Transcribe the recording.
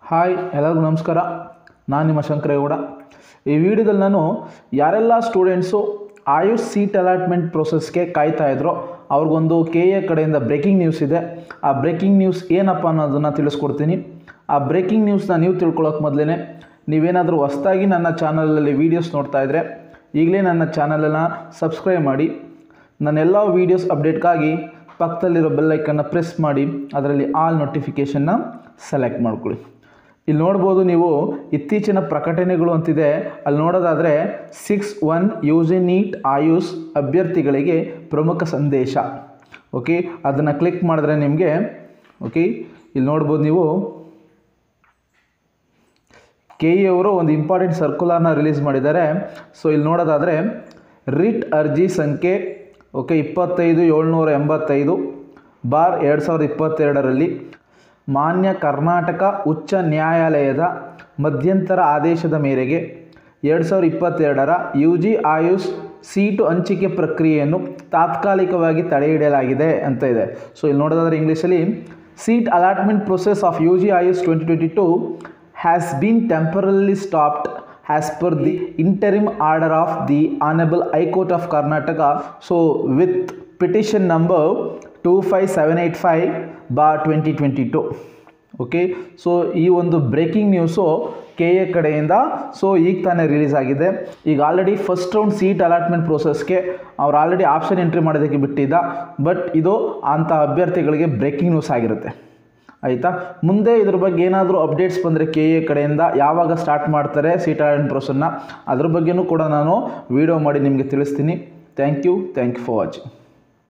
Hi ಎಲ್ಲರಿಗೂ ನಮಸ್ಕಾರ ನಾನು ನಿಮ್ಮ ಶಂಕರೇಗೌಡ ಈ ವಿಡಿಯೋದಲ್ಲಿ ನಾನು ಯಾರೆಲ್ಲ ಸ್ಟೂಡೆಂಟ್ಸು ಆಯುಷ್ ಸೀಟ್ ಅಲಾಟ್ಮೆಂಟ್ ಪ್ರೊಸೆಸ್ಗೆ ಕಾಯ್ತಾ ಇದ್ರೋ ಅವ್ರಿಗೊಂದು ಕೆ ಎ ಕಡೆಯಿಂದ ಬ್ರೇಕಿಂಗ್ ನ್ಯೂಸ್ ಇದೆ ಆ ಬ್ರೇಕಿಂಗ್ ನ್ಯೂಸ್ ಏನಪ್ಪ ಅನ್ನೋದನ್ನು ತಿಳಿಸ್ಕೊಡ್ತೀನಿ ಆ ಬ್ರೇಕಿಂಗ್ ನ್ಯೂಸ್ನ ನೀವು ತಿಳ್ಕೊಳ್ಳೋಕೆ ಮೊದಲೇ ನೀವೇನಾದರೂ ಹೊಸ್ದಾಗಿ ನನ್ನ ಚಾನಲಲ್ಲಿ ವೀಡಿಯೋಸ್ ನೋಡ್ತಾ ಇದ್ದರೆ ಈಗಲೇ ನನ್ನ ಚಾನಲನ್ನು ಸಬ್ಸ್ಕ್ರೈಬ್ ಮಾಡಿ ನನ್ನೆಲ್ಲ ವೀಡಿಯೋಸ್ ಅಪ್ಡೇಟ್ಗಾಗಿ ಪಕ್ಕದಲ್ಲಿರೋ ಬೆಲ್ಲೈಕನ್ನು ಪ್ರೆಸ್ ಮಾಡಿ ಅದರಲ್ಲಿ ಆಲ್ ನೋಟಿಫಿಕೇಷನ್ನ ಸೆಲೆಕ್ಟ್ ಮಾಡ್ಕೊಳ್ಳಿ ಇಲ್ಲಿ ನೋಡ್ಬೋದು ನೀವು ಇತ್ತೀಚಿನ ಪ್ರಕಟಣೆಗಳು ಅಂತಿದೆ ಅಲ್ಲಿ ನೋಡೋದಾದರೆ six one use NEET AYUSH ಅಭ್ಯರ್ಥಿಗಳಿಗೆ ಪ್ರಮುಖ ಸಂದೇಶ ಓಕೆ ಅದನ್ನು ಕ್ಲಿಕ್ ಮಾಡಿದ್ರೆ ನಿಮಗೆ ಓಕೆ ಇಲ್ಲಿ ನೋಡ್ಬೋದು ನೀವು ಕೆ ಇ ಅವರು ಒಂದು ಇಂಪಾರ್ಟೆಂಟ್ ಸರ್ಕ್ಯುಲರ್ನ ರಿಲೀಸ್ ಮಾಡಿದ್ದಾರೆ ಸೊ ಇಲ್ಲಿ ನೋಡೋದಾದರೆ ರಿಟ್ ಅರ್ಜಿ ಸಂಖ್ಯೆ ಓಕೆ ಇಪ್ಪತ್ತೈದು ಏಳ್ನೂರ ಎಂಬತ್ತೈದು ಬಾರ್ ಎರಡು ಸಾವಿರದ ಇಪ್ಪತ್ತೆರಡರಲ್ಲಿ ಮಾನ್ಯ ಕರ್ನಾಟಕ ಉಚ್ಚ ನ್ಯಾಯಾಲಯದ ಮಧ್ಯಂತರ ಆದೇಶದ ಮೇರೆಗೆ ಎರಡು ಸಾವಿರದ ಇಪ್ಪತ್ತೆರಡರ ಯು ಜಿ ಆಯುಷ್ ಸೀಟು ಹಂಚಿಕೆ ಪ್ರಕ್ರಿಯೆಯನ್ನು ತಾತ್ಕಾಲಿಕವಾಗಿ ತಡೆಹಿಡಿಯಲಾಗಿದೆ ಅಂತ ಇದೆ ಸೊ ಇಲ್ಲಿ ನೋಡೋದಾದ್ರೆ ಇಂಗ್ಲೀಷಲ್ಲಿ seat allotment process of U G AYUSH twenty twenty two has been temporarily stopped as per the interim order of the Honorable High Court of Karnataka. So, with petition number 25785 bar 2022. Okay so ಈ ಒಂದು breaking news K A ಕಡೆಯಿಂದ so ಈಗ ತಾನೇ release ಆಗಿದೆ ಈಗ already first round seat allotment ಪ್ರೋಸೆಸ್ಗೆ ಅವ್ರು already option entry ಮಾಡೋದಕ್ಕೆ ಬಿಟ್ಟಿದ್ದ ಬಟ್ ಇದು ಅಂಥ ಅಭ್ಯರ್ಥಿಗಳಿಗೆ ಬ್ರೇಕಿಂಗ್ ನ್ಯೂಸ್ ಆಗಿರುತ್ತೆ ಆಯಿತಾ ಮುಂದೆ ಇದ್ರ ಬಗ್ಗೆ ಏನಾದರೂ ಅಪ್ಡೇಟ್ಸ್ ಬಂದರೆ ಕೆ ಎ ಕಡೆಯಿಂದ ಯಾವಾಗ ಸ್ಟಾರ್ಟ್ ಮಾಡ್ತಾರೆ ಸೀಟ್ ಅಲಾಟ್ಮೆಂಟ್ ಪ್ರೋಸೆಸ್ನ ಅದ್ರ ಬಗ್ಗೆನೂ ಕೂಡ ನಾನು ವೀಡಿಯೋ ಮಾಡಿ ನಿಮಗೆ ತಿಳಿಸ್ತೀನಿ thank you thank you for watching